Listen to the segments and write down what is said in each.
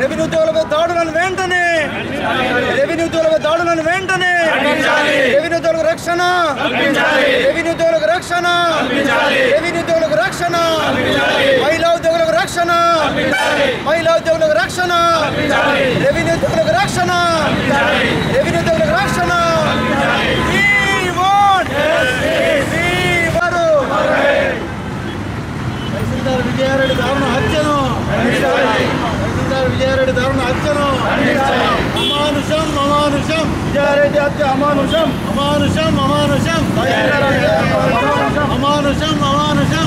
Revenue ఉద్యోగులపై దాడులను వెంటనే revenue ఉద్యోగులపై దాడులను వెంటనే రెవెన్యూ ఉద్యోగులకు రక్షణ రెవెన్యూ ఉద్యోగులకు రక్షణ రెవెన్యూ ఉద్యోగులకు రక్షణ మహిళా ఉద్యోగులకు రక్షణ మహిళా ఉద్యోగులకు రక్షణ రెవెన్యూ ఉద్యోగులకు రక్షణ రెవెన్యూ ఉద్యోగులకు రక్షణ We want We వారు తహసీల్దార్ విజయారెడ్డి దారుణ హత్యను తహసీల్దార్ విజయారెడ్డి దారుణ హత్యను అమానుషం అమానుషం విజయారెడ్డి హత్య అమానుషం అమానుషం అమానుషం అమానుషం అమానుషం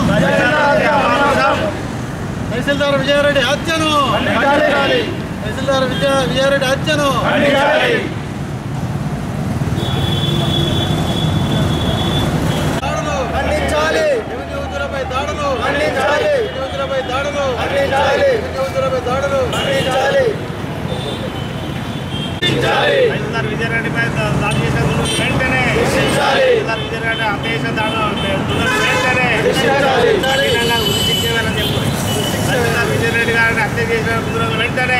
తహసీల్దార్ విజయారెడ్డి హత్యను తహసీల్దార్ విజయ విజయారెడ్డి హత్యను దాడులు ఖండించాలి యువతులపై దాడులు ఖండించాలి యువతులపై దాడులు ఖండించాలి యువతులపై దాడులు ఖండించాలి తహసీల్దార్ విజయరెడ్డిపై దాడి చేసిన దుండగులు వెంటనే తహసీల్దార్ విజయరెడ్డి హత్య చేసిన దాడులు దుండగులు వెంటనే కఠినంగా ఉరి శిక్ష వేయాలని చెప్పు తహసీల్దార్ విజయరెడ్డి గారిని హత్య చేసిన దుండగులు వెంటనే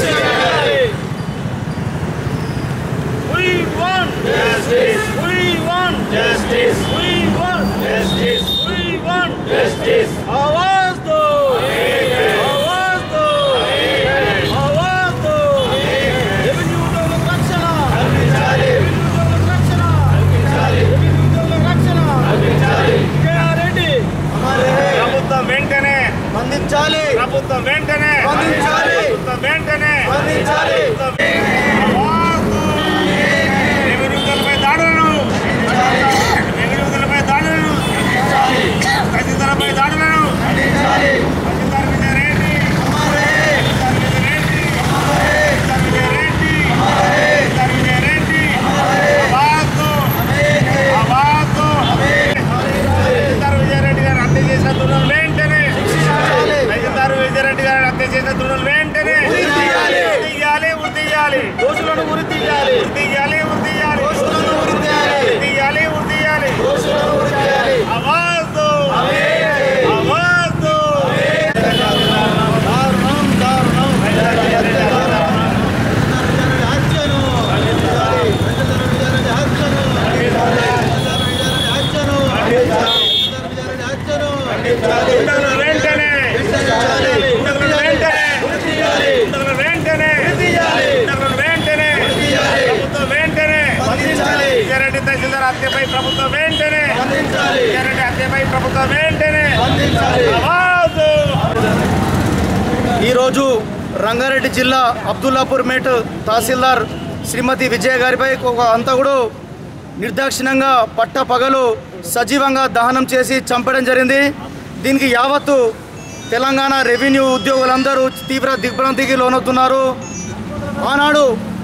We want justice. We want justice. We want justice. We want justice. आवाज दो आवाज दो आवाज दो రెవెన్యూ ఉద్యోగులకు రక్షణ రెవెన్యూ ఉద్యోగులకు రక్షణ రెవెన్యూ ఉద్యోగులకు రక్షణ జయారెడ్డి ప్రభుత్వం వెంటనే స్పందించాలి ప్రభుత్వం వెంటనే స్పందించాలి. ప్రభుత్వం వెంటనే స్పందించాలి. రెవెన్యూలపై దాడులను రెవెన్యూలపై దాడులను తహసీల్దార్పై దాడులను తహసీల్దార్ విజయరెడ్డి తహసీల్దార్ విజయరెడ్డి తహసీల్దార్ విజయరెడ్డి తహసీల్దార్ విజయరెడ్డి అవార్డు అవార్డు తహసీల్దార్ విజయరెడ్డి గారు హత్య చేసిన దుర్నలు వెంటనే తహసీల్దార్ విజయరెడ్డి గారు హత్య చేసిన దుర్నలు వెంటనే తీయాలి. ఉరి తీయాలి ఉరి తీయాలి దోషులను ఉరి తీయాలి ఉరి తీయాలి ఉరి తీయాలి దోషులను ఉరి తీయాలి ఉరి తీయాలి ఉరి తీయాలి దోషులను ఉరి తీయాలి आवाज दो आवाज दो దారుణం దారుణం హత్యను విజయారెడ్డి హత్యను విజయారెడ్డి హత్యను విజయారెడ్డి హత్యను ఉండగల వెంటనే ఉండగల వెంటనే ఉండగల వెంటనే ఉండగల వెంటనే ప్రభుత్వం వెంటనే స్పందించాలి. విజయారెడ్డి తహసీల్దార్ హత్యపై ప్రభుత్వం వెంటనే స్పందించాలి విజయారెడ్డి హత్యపై ప్రభుత్వం వెంటనే స్పందించాలి ఆవాజ్ ఈరోజు రంగారెడ్డి జిల్లా అబ్దుల్లాపూర్ మేట్ తహసీల్దార్ శ్రీమతి విజయ గారిపై ఒక అంతకుడు నిర్దాక్షిణ్యంగా పట్ట పగలు సజీవంగా దహనం చేసి చంపడం జరిగింది దీనికి యావత్తు తెలంగాణ రెవెన్యూ ఉద్యోగులందరూ తీవ్ర దిగ్భ్రాంతికి లోనవుతున్నారు ఆనాడు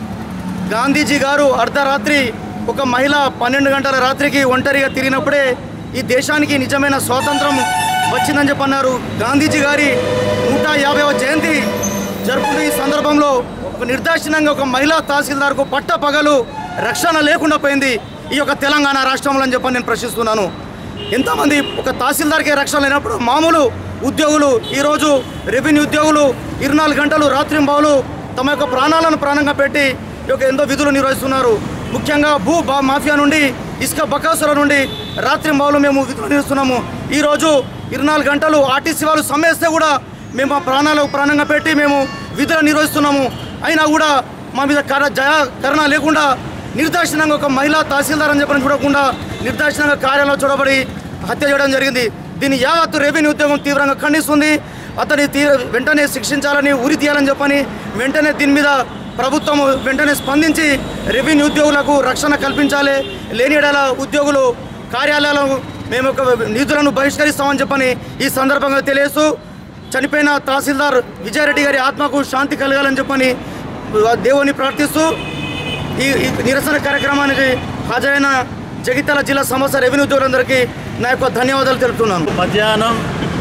గాంధీజీ గారు అర్ధరాత్రి ఒక మహిళ పన్నెండు గంటల రాత్రికి ఒంటరిగా తిరిగినప్పుడే ఈ దేశానికి నిజమైన స్వాతంత్రం వచ్చిందని చెప్పన్నారు గాంధీజీ గారి నూట యాభైవ జయంతి జరుపుకునే ఈ సందర్భంలో ఒక నిర్దాక్షిణ్యంగా ఒక మహిళా తహసీల్దార్కు పట్ట పగలు రక్షణ లేకుండా పోయింది ఈ యొక్క తెలంగాణ రాష్ట్రంలో అని చెప్పని నేను ప్రశ్నిస్తున్నాను ఎంతమంది ఒక తహసీల్దార్కే రక్షణ లేనప్పుడు మామూలు ఉద్యోగులు ఈరోజు రెవెన్యూ ఉద్యోగులు ఇరవై నాలుగు గంటలు రాత్రింబావులు తమ యొక్క ప్రాణాలను ప్రాణంగా పెట్టి ఈ యొక్క ఎంతో విధులు నిర్వహిస్తున్నారు ముఖ్యంగా భూ బా మాఫియా నుండి ఇసుక బకాసుల నుండి రాత్రింబావులు మేము విధులు నిర్వహిస్తున్నాము ఈరోజు ఇరవై నాలుగు గంటలు ఆర్టీసీ వాళ్ళు సమ్మేస్తే కూడా మేము మా ప్రాణాలు ప్రాణంగా పెట్టి మేము విధులు నిర్వహిస్తున్నాము అయినా కూడా మా మీద కర జయ కరుణ లేకుండా నిర్దాక్షిణంగా ఒక మహిళా తహసీల్దార్ అని చెప్పని చూడకుండా నిర్దాక్షిణంగా కార్యాలయంలో చూడబడి హత్య చేయడం జరిగింది దీన్ని యావత్తు రెవెన్యూ ఉద్యోగం తీవ్రంగా ఖండిస్తుంది అతని తీ వెంటనే శిక్షించాలని ఉరి తీయాలని చెప్పని వెంటనే దీని మీద ప్రభుత్వం వెంటనే స్పందించి రెవెన్యూ ఉద్యోగులకు రక్షణ కల్పించాలి లేని యెడల ఉద్యోగులు కార్యాలయాలను మేము ఒక నిధులను బహిష్కరిస్తామని చెప్పని ఈ సందర్భంగా తెలియజేస్తూ చనిపోయిన తహసీల్దార్ విజయారెడ్డి గారి ఆత్మకు శాంతి కలగాలని చెప్పని దేవుని ప్రార్థిస్తూ ఈ ఈ నిరసన కార్యక్రమానికి హాజరైన జగిత్యాల జిల్లా సమస్య రెవెన్యూ ఉద్యోగులందరికీ నా యొక్క ధన్యవాదాలు తెలుపుతున్నాను మధ్యాహ్నం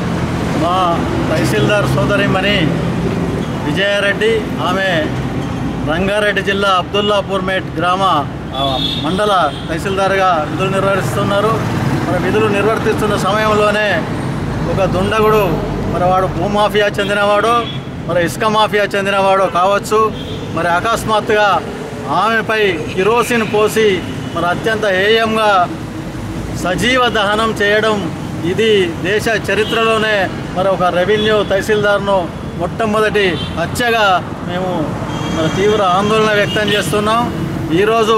మా తహసీల్దార్ సోదరిమణి విజయారెడ్డి ఆమె రంగారెడ్డి జిల్లా అబ్దుల్లాపూర్ మేట్ గ్రామ ఆ, మండల తహసీల్దార్గా విధులు నిర్వహిస్తున్నారు మరి విధులు నిర్వర్తిస్తున్న సమయంలోనే ఒక దుండగుడు మరి వాడు భూమాఫియా చెందినవాడు మరి ఇసుక మాఫియా చెందినవాడో కావచ్చు మరి అకస్మాత్తుగా ఆమెపై కిరోసిన్ పోసి మరి అత్యంత హేయంగా సజీవ దహనం చేయడం ఇది దేశ చరిత్రలోనే మరి ఒక రెవెన్యూ తహసీల్దార్ను మొట్టమొదటి హత్యగా మేము మరి తీవ్ర ఆందోళన వ్యక్తం చేస్తున్నాం ఈరోజు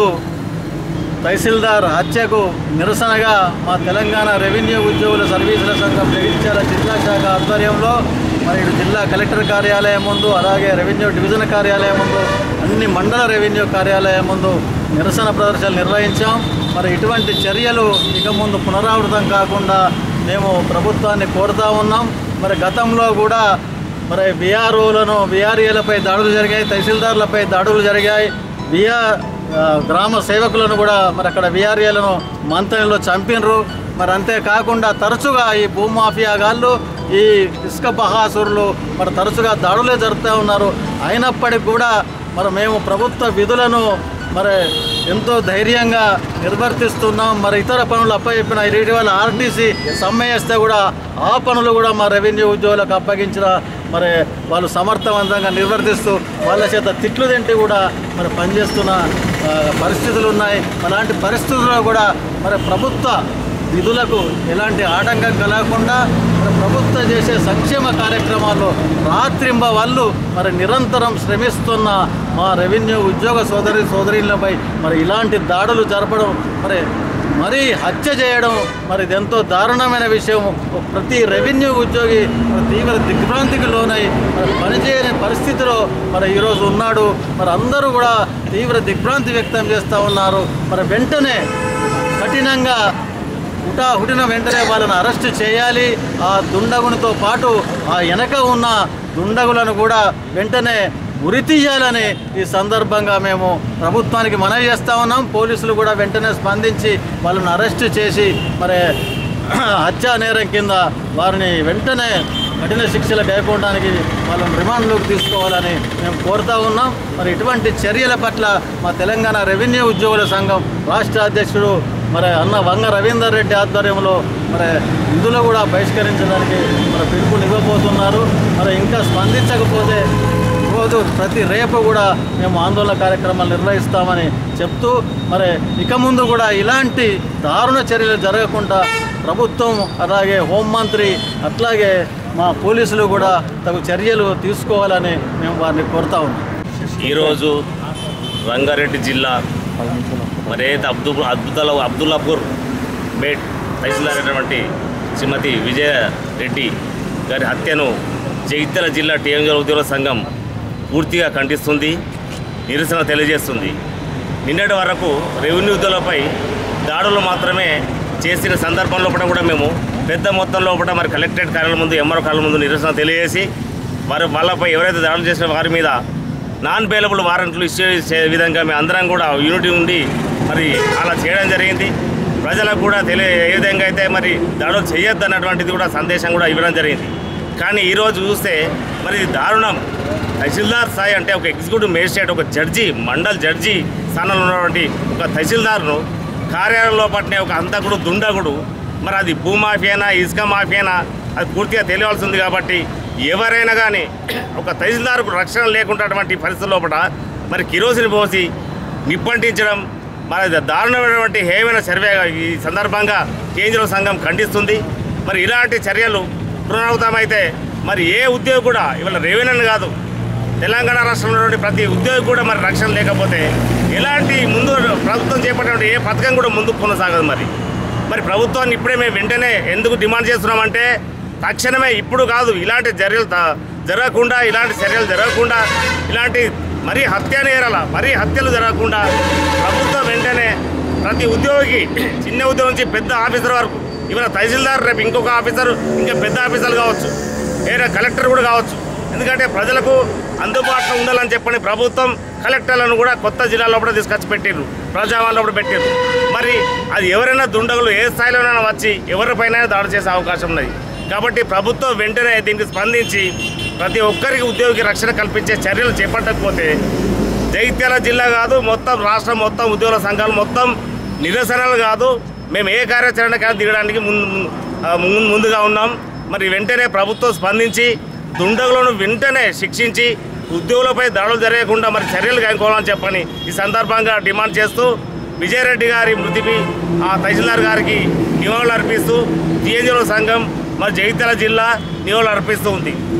తహసీల్దార్ హత్యకు నిరసనగా మా తెలంగాణ రెవెన్యూ ఉద్యోగుల సర్వీసుల సంఘం జగిత్యాల జిల్లా శాఖ ఆధ్వర్యంలో మరి ఇటు జిల్లా కలెక్టర్ కార్యాలయం ముందు అలాగే రెవెన్యూ డివిజన్ కార్యాలయం ముందు అన్ని మండల రెవెన్యూ కార్యాలయం ముందు నిరసన ప్రదర్శనలు నిర్వహించాం మరి ఇటువంటి చర్యలు ఇక ముందు పునరావృతం కాకుండా మేము ప్రభుత్వాన్ని కోరుతా ఉన్నాం మరి గతంలో కూడా మరి బీఆర్ఓలను బీఆర్ఏలపై దాడులు జరిగాయి తహసీల్దార్లపై దాడులు జరిగాయి బీఆర్ ఆ, గ్రామ సేవకులను కూడా మరి అక్కడ విఆర్ఏలను మంత్రులు చంపినరు మరి అంతేకాకుండా తరచుగా ఈ భూమాఫియాగాళ్ళు ఈ ఇసుక బహాసురులు మరి తరచుగా దాడులే జరుపుతూ ఉన్నారు అయినప్పటికీ కూడా మరి మేము ప్రభుత్వ విధులను మరి ఎంతో ధైర్యంగా నిర్వర్తిస్తున్నాం మరి ఇతర పనులు అప్పచెప్పిన ఇటీవల ఆర్టీసీ సమ్మె చేస్తే కూడా ఆ పనులు కూడా మా రెవెన్యూ ఉద్యోగులకు అప్పగించిన మరి వాళ్ళు సమర్థవంతంగా నిర్వర్తిస్తూ వాళ్ళ చేత తిట్లు తింటే కూడా మరి పనిచేస్తున్న ఆ, పరిస్థితులు ఉన్నాయి అలాంటి పరిస్థితుల్లో కూడా మరి ప్రభుత్వ విధులకు ఎలాంటి ఆటంకం కలగకుండా మరి ప్రభుత్వం చేసే సంక్షేమ కార్యక్రమాల్లో రాత్రింబ వాళ్ళు మరి నిరంతరం శ్రమిస్తున్న మా రెవెన్యూ ఉద్యోగ సోదరి సోదరులపై మరి ఇలాంటి దాడులు జరపడం మరి మరీ హత్య చేయడం మరి ఇది ఎంతో దారుణమైన విషయం ప్రతి రెవెన్యూ ఉద్యోగి మరి తీవ్ర దిగ్భ్రాంతికి లోనై మరి పనిచేయని పరిస్థితిలో మరి ఈరోజు ఉన్నాడు మరి అందరూ కూడా తీవ్ర దిగ్భ్రాంతి వ్యక్తం చేస్తూ ఉన్నారు మరి వెంటనే కఠినంగా హుటా హుటిన వెంటనే వాళ్ళని అరెస్ట్ చేయాలి ఆ దుండగునితో పాటు ఆ వెనక ఉన్న దుండగులను కూడా వెంటనే ఉరి తీయాలని ఈ సందర్భంగా మేము ప్రభుత్వానికి మనవి చేస్తా ఉన్నాం పోలీసులు కూడా వెంటనే స్పందించి వాళ్ళని అరెస్ట్ చేసి మరి హత్యా నేరం కింద వారిని వెంటనే కఠిన శిక్షలు గైపోవడానికి వాళ్ళని రిమాండ్లోకి తీసుకోవాలని మేము కోరుతా ఉన్నాం మరి ఇటువంటి చర్యల పట్ల మా తెలంగాణ రెవెన్యూ ఉద్యోగుల సంఘం రాష్ట్ర అధ్యక్షుడు మరి అన్న వంగ రవీందర్ రెడ్డి ఆధ్వర్యంలో మరి ఇందులో కూడా బహిష్కరించడానికి మరి పిలుపుని ఇవ్వబోతున్నారు మరి ఇంకా స్పందించకపోతే రోజు ప్రతి రేపు కూడా మేము ఆందోళన కార్యక్రమాలు నిర్వహిస్తామని చెప్తూ మరి ఇక ముందు కూడా ఇలాంటి దారుణ చర్యలు జరగకుండా ప్రభుత్వం అలాగే హోంమంత్రి అట్లాగే మా పోలీసులు కూడా తగు చర్యలు తీసుకోవాలని మేము వారిని కోరుతా ఉన్నాం ఈరోజు రంగారెడ్డి జిల్లా మరి అయితే అబ్దు అద్భుతాల అబ్దుల్లాపూర్ బేట్ తహసీల్దార్ అయినటువంటి శ్రీమతి విజయ రెడ్డి గారి హత్యను జగిత్యాల జిల్లా టీఎంజీ ఉద్యోగుల సంఘం పూర్తిగా ఖండిస్తుంది నిరసన తెలియజేస్తుంది నిన్నటి వరకు రెవెన్యూ ఉద్యోగులపై దాడులు మాత్రమే చేసిన సందర్భంలో కూడా మేము పెద్ద మొత్తంలో కూడా మరి కలెక్టరేట్ కార్యాలయం ముందు ఎంఆర్ఓ కార్యాలయం ముందు నిరసన తెలియజేసి వారి వాళ్ళపై ఎవరైతే దాడులు చేసిన వారి మీద నాన్ బెయిలబుల్ వారెంట్లు ఇచ్చే చే- విధంగా మేము అందరం కూడా యూనిటీ ఉండి మరి అలా చేయడం జరిగింది ప్రజలకు కూడా తెలియ ఏ విధంగా అయితే మరి దాడులు చేయొద్దు అన్నటువంటిది కూడా సందేశం కూడా ఇవ్వడం జరిగింది కానీ ఈరోజు చూస్తే మరి ఇది దారుణం తహసీల్దార్ స్థాయి అంటే ఒక ఎగ్జిక్యూటివ్ మేజిస్ట్రేట్ ఒక జడ్జి మండల్ జడ్జి స్థానంలో ఉన్నటువంటి ఒక తహసీల్దార్ను కార్యాలయంలో పట్టిన ఒక అంతకుడు దుండగుడు మరి అది భూమాఫియానా ఇసుక మాఫియానా అది పూర్తిగా తెలియాల్సి ఉంది కాబట్టి ఎవరైనా కానీ ఒక తహసీల్దార్కు రక్షణ లేకుండాటువంటి పరిస్థితుల లోపల మరి కిరోసిని పోసి నిప్పంటించడం మరి అది దారుణమైనటువంటి హేమైన సర్వే ఈ సందర్భంగా కేంద్ర సంఘం ఖండిస్తుంది మరి ఇలాంటి చర్యలు పునరావృతమైతే మరి ఏ ఉద్యోగి కూడా ఇవాళ రెవెన్యూ కాదు తెలంగాణ రాష్ట్రంలో ఉన్నటువంటి ప్రతి ఉద్యోగి కూడా మరి రక్షణ లేకపోతే ఎలాంటి ముందు ప్రభుత్వం చేపట్టినటువంటి ఏ పథకం కూడా ముందుకు కొనసాగదు మరి మరి ప్రభుత్వాన్ని ఇప్పుడే మేము వెంటనే ఎందుకు డిమాండ్ చేస్తున్నామంటే తక్షణమే ఇప్పుడు కాదు ఇలాంటి చర్యలు త- జరగకుండా ఇలాంటి చర్యలు జరగకుండా ఇలాంటి మరీ హత్య నేరాల మరీ హత్యలు జరగకుండా ప్రభుత్వం వెంటనే ప్రతి ఉద్యోగికి చిన్న ఉద్యోగం నుంచి పెద్ద ఆఫీసర్ వరకు ఇవాళ తహసీల్దార్ రేపు ఇంకొక ఆఫీసర్ ఇంకా పెద్ద ఆఫీసర్లు కావచ్చు లేదా కలెక్టర్ కూడా కావచ్చు ఎందుకంటే ప్రజలకు అందుబాటులో ఉండాలని చెప్పని ప్రభుత్వం కలెక్టర్లను కూడా కొత్త జిల్లాలో కూడా తీసుకొచ్చి పెట్టిర్రు ప్రజావాళ్ళు కూడా పెట్టిర్రు మరి అది ఎవరైనా దుండగులు ఏ స్థాయిలోనైనా వచ్చి ఎవరిపైన దాడి చేసే అవకాశం ఉన్నది కాబట్టి ప్రభుత్వం వెంటనే దీనికి స్పందించి ప్రతి ఒక్కరికి ఉద్యోగికి రక్షణ కల్పించే చర్యలు చేపట్టకపోతే జగిత్యాల జిల్లా కాదు మొత్తం రాష్ట్రం మొత్తం ఉద్యోగుల సంఘాలు మొత్తం నిరసనలు కాదు మేము ఏ కార్యాచరణ కానీ దిగడానికి ముందు ముందు- ఆ, ముందు- ముందుగా ఉన్నాం మరి వెంటనే ప్రభుత్వం స్పందించి దుండగులను వెంటనే శిక్షించి ఉద్యోగులపై దాడులు జరగకుండా మరి చర్యలు కనుక్కోవాలని చెప్పని ఈ సందర్భంగా డిమాండ్ చేస్తూ విజయరెడ్డి గారి మృతిపై ఆ తహసీల్దార్ గారికి నివాళులు అర్పిస్తూ జిఎన్జిఓ సంఘం మరి జగిత్యాల జిల్లా నివాళులు అర్పిస్తూ ఉంది